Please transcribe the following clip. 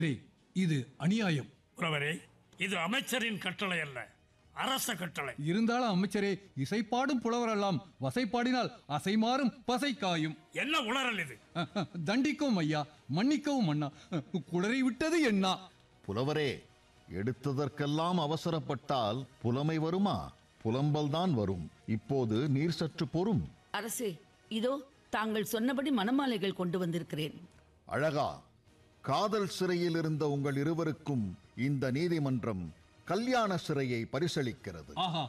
ரே, இது அநியாயம் புலவரே இது அமைச்சரின் கட்டளை அல்ல அரச கட்டளை இருந்தாலும் அமைச்சரே இசைப்பாடும் புலவரெல்லாம் வசைப்பாடினால் அசைமாறும் பசை காயும் என்ன உளறல் இது அஹ், அஹ், தண்டிக்கவும் ஐயா மன்னிக்கவும் அண்ணா அஹ், குளறி விட்டது என்ன புலவரே எடுத்ததற்கெல்லாம் அவசரப்பட்டால் புலமை வருமா புலம்பல்தான் வரும் இப்போது நீர் சற்று பொறும் அரசே இதோ தாங்கள் சொன்னபடி மணமாலைகள் கொண்டு வந்திருக்கிறேன் அழகா காதல் சிறையில் இருந்த உங்கள் இருவருக்கும் இந்த நீதிமன்றம் கல்யாண சிறையை பரிசளிக்கிறது ஆஹா